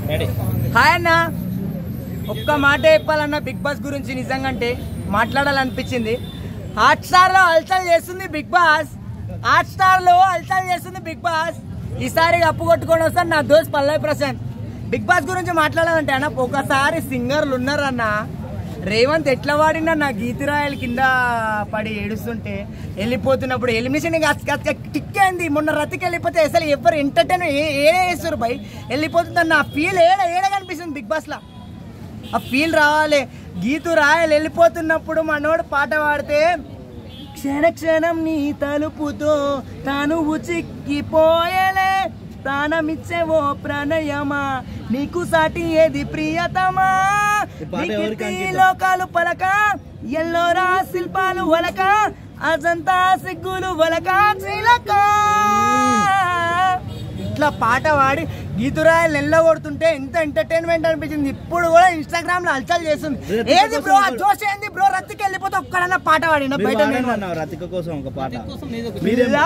Hi అన్న ఒక్క మాట చెప్పాలన్న బిగ్ బాస్ గురించి నిజంగా అంటే మాట్లాడాలనిపించింది హాట్ స్టార్ లో అల్సల్ చేస్తుంది బిగ్ బాస్ హాట్ స్టార్ లో అల్సల్ చేస్తుంది బిగ్ బాస్ ఈసారి అప్పు కొట్టుకొని వస్తాను నా దోస్త్ పల్లవి ప్రశాంత్ బిగ్ బాస్ గురించి మాట్లాడాలంటే అన్న ఒకసారి సింగర్లు ఉన్నారన్న రేవంత్ ఎట్లా వాడినా నా గీతిరాయల కింద పడి ఏడుస్తుంటే వెళ్ళిపోతున్నప్పుడు ఎలిమినేషన్ కిక్ అయింది మొన్న రతికి వెళ్ళిపోతే అసలు ఎవరు ఎంటర్టైన్ ఏ వేస్తారు బై వెళ్ళిపోతుంది నా ఫీల్ ఏడ ఏడ కనిపిస్తుంది బిగ్ బాస్ లా ఆ ఫీల్ రావాలి గీతు రాయలు వెళ్ళిపోతున్నప్పుడు మనోడు పాట పాడితే క్షణ క్షణం నీ తలుపుతో తాను ఉచిక్కిపోయలే ప్రాణమిచ్చే ఓ ప్రణయమా నీకు సాటి ఏది ప్రియతమా ఈ పాట నీ ఎవరికి కీర్తి అంకితం? లోకాలు పలక ఎల్లోరా శిల్పాలు వలక అజంతా సిగ్గులు వలక చిలక ఇట్లా పాట పాడి గీతురాయలు నెల్ల కొడుతుంటే ఎంత ఎంటర్టైన్మెంట్ అనిపించింది ఇప్పుడు కూడా ఇన్స్టాగ్రామ్ లో హల్చల్ చేస్తుంది రతిక ఏది బ్రో కోసం ఆ జోష్ ఏంది బ్రో రత్తికి వెళ్ళిపోతే ఒక్కడన్నా పాట పాడిన మీరు బయట పాడండి నేను. అన్న రతిక కోసం ఒక పాట పిల్లా,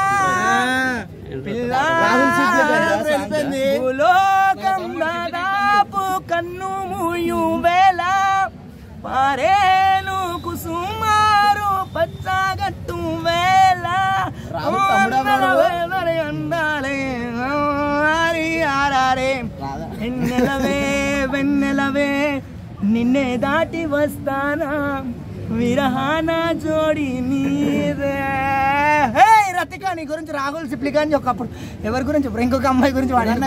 ఆ. పిల్లా, రాహుల్ సిద్దిక్ గారిదా సాంగ్? తెలిపింది. భూలోకం దాదాపు కన్ను మూయు వేళ పారేను కుసుమారు పచ్చగట్టు వేళ రాహుల్ తమ్ముడా బ్రో? అందరి అందాలే ఆరి ఆరారే వెన్నెలవే వెన్నెలవే నిన్నే దాటి వస్తానా విరహాన జోడి నీరే హే రతిక నీ గురించి రాహుల్ సిప్లిక అని ఒకప్పుడు ఎవరి గురించి ఇప్పుడు ఇంకొక అమ్మాయి గురించి వాడిన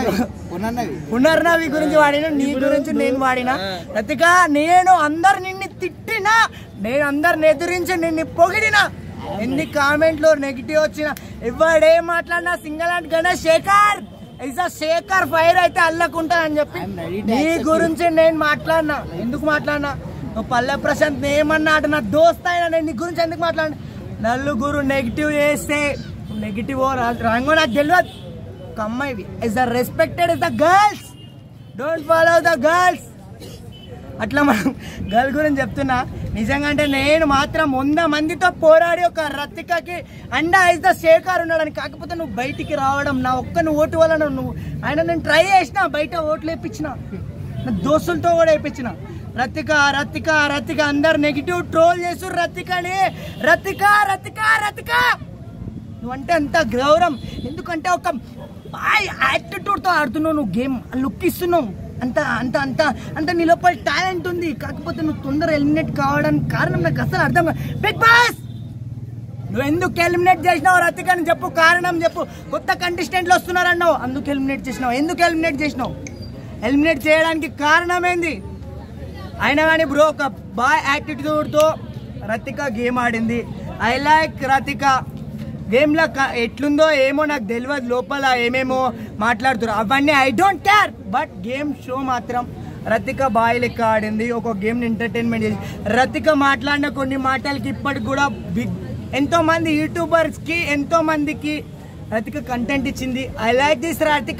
పునర్నవి గురించి వాడిన నీ గురించి నేను వాడిన రతిక నేను అందరు నిన్ను తిట్టినా నేను అందరిని ఎదిరించి నిన్ను పొగిడినా ఎన్ని కామెంట్లు నెగిటివ్ వచ్చినా ఎవడేం మాట్లాడినా single and Ganesh Shekhar is Shekhar fire అయితే అల్లకుంటా అని చెప్పి నీ గురించి నేను మాట్లాడినా ఎందుకు మాట్లాడినా నువ్వు పల్లె ప్రశాంత్ ఏమన్నా అటు నా దోస్త్ అయినా నేను నీ గురించి ఎందుకు మాట్లాడినా నలుగురు నెగిటివ్ చేస్తే నెగిటివ్ రాంగో నాకు తెలియదు ఒక అమ్మాయివి is the respected is the girls don't follow the girls అట్లా మనం గర్ల్ గురించి చెప్తున్నా నిజంగా అంటే నేను మాత్రం వంద మందితో పోరాడి ఒక రతికకి అండా ఇస్ ద శేఖర్ ఉన్నాడని కాకపోతే నువ్వు బయటికి రావడం నా ఒక్కని ఓటు వలన నువ్వు ఆయన నేను ట్రై చేసిన బయట ఓట్లు వేయించిన నా దోస్తులతో కూడా వేయించిన రతిక రతిక రతిక అందరు నెగిటివ్ ట్రోల్ చేసు రతికని రతిక రతిక రతిక నువ్వంటే అంత గౌరవం ఎందుకంటే ఒక బాయ్ యాటిట్యూడ్తో ఆడుతున్నావు నువ్వు గేమ్ లుక్ ఇస్తున్నావు అంత అంత అంత అంత నీ లోపల టాలెంట్ ఉంది కాకపోతే నువ్వు తొందర ఎలిమినేట్ కావడానికి కారణం నాకు అసలు అర్థం బిగ్ బాస్ నువ్వు ఎందుకు ఎలిమినేట్ చేసినావు రతికని చెప్పు కారణం చెప్పు కొత్త కంటెస్టెంట్లు వస్తున్నారన్నావు అందుకు ఎలిమినేట్ చేసినావు ఎందుకు ఎలిమినేట్ చేసినావు ఎలిమినేట్ చేయడానికి కారణం ఏంది అయినా కానీ బ్రో ఒక బాయ్ యాటిట్యూడ్తో రతిక గేమ్ ఆడింది ఐ లైక్ రతిక గేమ్లో ఎట్లుందో ఏమో నాకు తెలియదు లోపల ఏమేమో మాట్లాడుతున్నారు అవన్నీ I don't care but game show మాత్రం రతిక బాయ్ లెక్క ఆడింది ఒక గేమ్ ఎంటర్టైన్మెంట్ చేసి రతిక మాట్లాడిన కొన్ని మాటలకి ఇప్పటికి కూడా బిగ్ ఎంతో మంది యూట్యూబర్స్ కి ఎంతో మందికి రతిక కంటెంట్ ఇచ్చింది I like this Rathika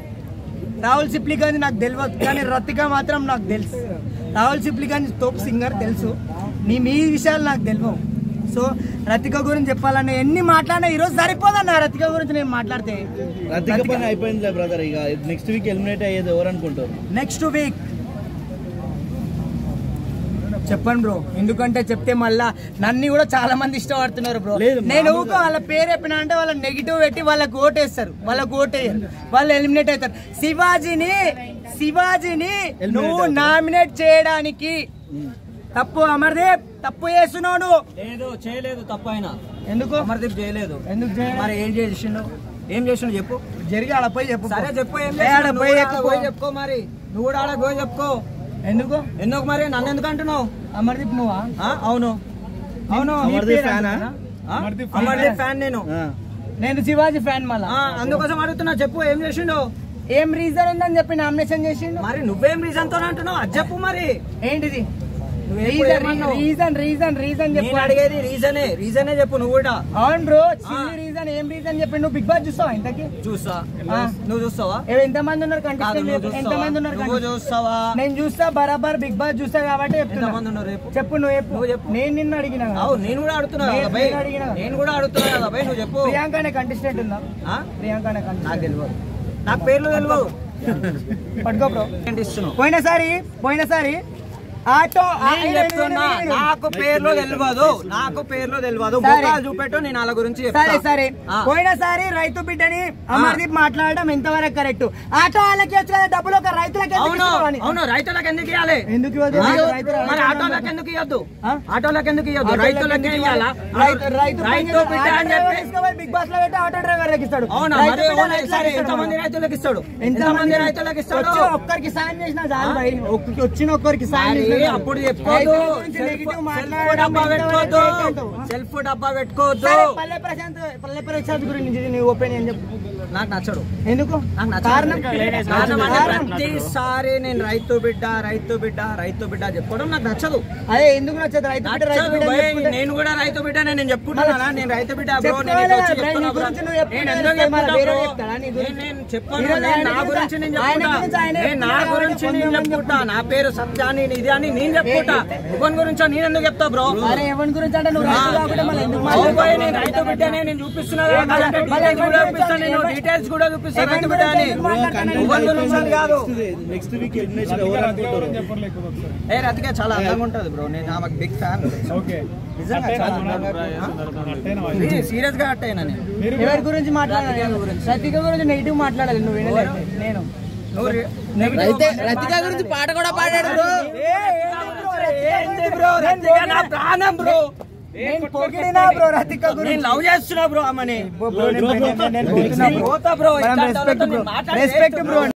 Rahul Sipligunj నాకు తెలియదు కానీ రతిక మాత్రం నాకు తెలుసు రాహుల్ సిప్లిగంజ్ తోప్ సింగర్ తెలుసు నీ మీ విషయాలు నాకు తెలియవు సో రతిక గురించి చెప్పాలన్న ఎన్ని మాట్లాడినా ఈరోజు సరిపోదన్న రతిక గురించి నేను మాట్లాడితే రతిక పని అయిపోయిందిలే బ్రదర్ ఇక నెక్స్ట్ వీక్ ఎలిమినేట్ అయ్యేది ఎవరు అనుకుంటారు నెక్స్ట్ వీక్ చెప్పండి బ్రో ఎందుకంటే చెప్తే మళ్ళా నన్ను కూడా చాలా మంది ఇష్టపడుతున్నారు బ్రో లేదు, నేను మామూలుగా- ఊక వాళ్ళ పేరు చెప్పిన అంటే వాళ్ళ నెగిటివ్ పెట్టి వాళ్ళకి ఓటేస్తారు వాళ్ళకి ఓటేయరు వాళ్ళు ఎలిమినేట్ అవుతారు శివాజీని శివాజీని Eliminate నువ్వు అవుతారు. నామినేట్ చేయడానికి తప్పు అమర్దీప్ తప్పు చేస్తున్నావు నువ్వు లేదు చేయలేదు తప్పు ఆయన ఎందుకు అమర్దీప్ చేయలేదు ఎందుకు చేయ- మరి ఏం చేసిండు ఏం చేసిండు చెప్పు జరిగి ఆడ పోయి చెప్పు సరే చెప్పు ఏం ఏ, ఆడ చేసిండు? పోయి నువ్వు ఆడ చెప్పుకో. పోయి చెప్పుకో మరి నువ్వు కూడా ఆడ పోయి చెప్పుకో ఎందుకు ఎందుకు మరి నన్ను ఎందుకు అంటున్నావు అమర్దీప్ నువ్వా ఆ, అవును అవును నీ అమర్దీప్ పేరు ఫ్యానా? అంటున్నానా? ఆ? అమర్దీప్ అమర్దీప్ ఫ్యాన్ నేను ఆ. నేను శివాజీ ఫ్యాన్ మళ్ళా ఆ, అందుకోసం అడుగుతున్నా చెప్పు ఏం చేసిండు ఏం రీజన్ ఉందని చెప్పి నామినేషన్ చేసిండు మరి నువ్వేం రీజన్ తో అంటున్నావు అది చెప్పు మరి ఏంటిది నువ్వు ఎప్పుడు రీజన్ ఏమన్నావు? రీజన్ రీజన్ రీజన్ చెప్పు నేను అడిగేది రీజనే రీజనే చెప్పు నువ్వు కూడా అవును బ్రో చిన్ని రీజన్ ఏం రీజన్ చెప్పి నువ్వు బిగ్ బాస్ చూస్తావా ఇంతకి చూస్తా ఆ. నువ్వు చూస్తావా ఎంత మంది ఉన్నారు కాదు కంటెస్టెంట్ నువ్వు ఎంత చూస్తావా మంది ఉన్నారు నువ్వు contestant? చూస్తావా నేను చూస్తా బరాబర్ బిగ్ బాస్ చూస్తా కాబట్టి చెప్తున్నా ఎంతమంది ఉన్నారు రేపు చెప్పు నువ్వు చెప్పు నువ్వు చెప్పు. నేను నిన్ను అడిగిన కదా. అవు నేను కూడా అడుగుతున్నా కదా నేను- భయ్ నేను అడిగినా. నేను కూడా అడుగుతున్నా కదా భయ్ నువ్వు చెప్పు ప్రియాంక అనే కంటెస్టెంట్ ఉందా ఆ? ప్రియాంక అనే నాకు కంటెస్టెంట్ తెలియదు నాకు పేర్లు తెలియదు పట్టుకో బ్రో ఏంటి ఇస్తున్నావు పోయినసారి పోయినసారి ఆటో ఆ- నేను నేను- చెప్తున్నా నేను- నేను- నాకు పేర్లు తెలియదు నాకు పేర్లు తెలియదు సరే. బొక్కలు చూపెట్టు నేను వాళ్ళ గురించి చెప్తా. సరే సరే ఆ. పోయినసారి రైతు బిడ్డని అమర్దీప్ మాట్లాడడం ఎంతవరకు కరెక్ట్ ఆటో వాళ్ళకి వచ్చు కదా డబ్బులు ఒక రైతులకి ఎందుకు అవును ఇస్తున్నావు అని? అవును రైతులకు ఎందుకు ఇవ్వాలి ఎందుకు ఇవ్వదు? ఆ? రైతు- మరి ఆటోలకు ఎందుకు ఇవ్వద్దు ఆ? ఆటోలకు ఎందుకు ఇవ్వద్దు ఆటోలకు రైతులకే ఎందుకు ఇవ్వాలా రైతు రైతు రైతు బిడ్డ అని చెప్పి బిగ్ బాస్ లో పెట్టి ఆటో డ్రైవర్ ఇస్తాడు అవునా రైతు మరి బిడ్డ ఓన్లీ రైతులకు సరే ఇస్తాడు. ఎంతమంది రైతులకు ఇస్తాడు ఎంతమంది ఎంతమంది రైతులకు ఇస్తాడు వచ్చి ఒక్కరికి సాయం చేసినా చాలు భయ్ ఒక్కరికి వచ్చిన ఒక్కరికి సాయం మరి చేసినా చాలు. అప్పుడు చెప్పుకోదు రైతుల గురించి సెల్ఫ్ negative సెల్ఫ్ మాట్లాడడం డబ్బా ఎంతవరకు పెట్టుకోవద్దు correct అంటావు? సెల్ఫ్ డబ్బా పెట్టుకోవద్దు సరే, పల్లె ప్రశాంత్ పల్లె ప్రశాంత్ గురించి నీ ఒపీనియన్ చెప్పు నాకు నచ్చడు ఎందుకు నాకు నచ్చదు. కారణం కారణం అంటే కారణం. ప్రతిసారి నేను రైతు బిడ్డ రైతు బిడ్డ రైతు బిడ్డ చెప్పుకోవడం నాకు నచ్చదు అదే ఎందుకు నచ్చదు రైతు బిడ్డ రైతు నచ్చదు బిడ్డ అని భయ్. చెప్పుకుంటే- నేను కూడా రైతు బిడ్డనే నేను చెప్పుకుంటున్నానా నేను రైతు బిడ్డ బ్రో నేను చెప్పుకోవాలి ఇట్లా వచ్చి కదా, చెప్తున్నా నీ బ్రో. గురించి నువ్వు చెప్పుకుంటే నేను ఎందుకు మళ్ళీ చెప్పుకుంటా వేరే బ్రో? చెప్తాడా నీ గురించి? నేను- నేను చెప్పను ఈరోజు నేను ఆయన నా గురించి- గురించి నేను ఆయన చెప్పుకుంటా గురించి ఆయన నేను నా చెప్పుకుంటా, గురించి ఆయన నేను గురించి చెప్పుకుంటా నా పేరు సత్యాని ఇది అని నేను చెప్పుకుంటా ఎవరి గురించో నేను ఎందుకు చెప్తా బ్రో అరే ఎవరి గురించి అంటే నువ్వు రైతు కాకుండా మళ్ళీ ఎందుకు అవును భయ్, మాట్లాడతావు? నేను రైతు బిడ్డనే నేను చూపిస్తున్నా కదా, మళ్ళీ- కావాలంటే మళ్ళీ డీటెయిల్స్ కూడా ఎవరి చూపిస్తాను నేను గురించి- డీటెయిల్స్ కూడా చూపిస్తాను ఎవరి రైతు బిడ్డ అని గురించి మాట్లాడతాను? ఎవరి గురించి అని కాదు నెక్స్ట్ వీక్ ఎలిమినేషన్ ఎవరు అనుకుంటారు ఏ రతిక చాలా అందంగా ఉంటది బ్రో నేను ఆమెకు బిగ్ ఫ్యాన్ నిజంగా చాలా అందంగా సీరియస్ గా అట్ అయినా నేను ఎవరి గురించి మాట్లాడాలి రతిక గురించి నెగిటివ్ మాట్లాడాలి నువ్వు వినలేదు నేను నువ్వు రి- negative గా రతిక గురించి పాట కూడా పాడాడు బ్రో ఏంది బ్రో రతిక నా ప్రాణం బ్రో నేను పొగిడినా బ్రో రతిక నేను గురించి లవ్ చేస్తున్నా బ్రో ఆమెని బ్రో, నేను- నేను- నేను పోతున్నా బ్రో. పోతా బ్రో మనం ఇట్లాంటి రెస్పెక్ట్ వాళ్ళతో బ్రో నేను మాట్లాడే రెస్పెక్ట్ బ్రో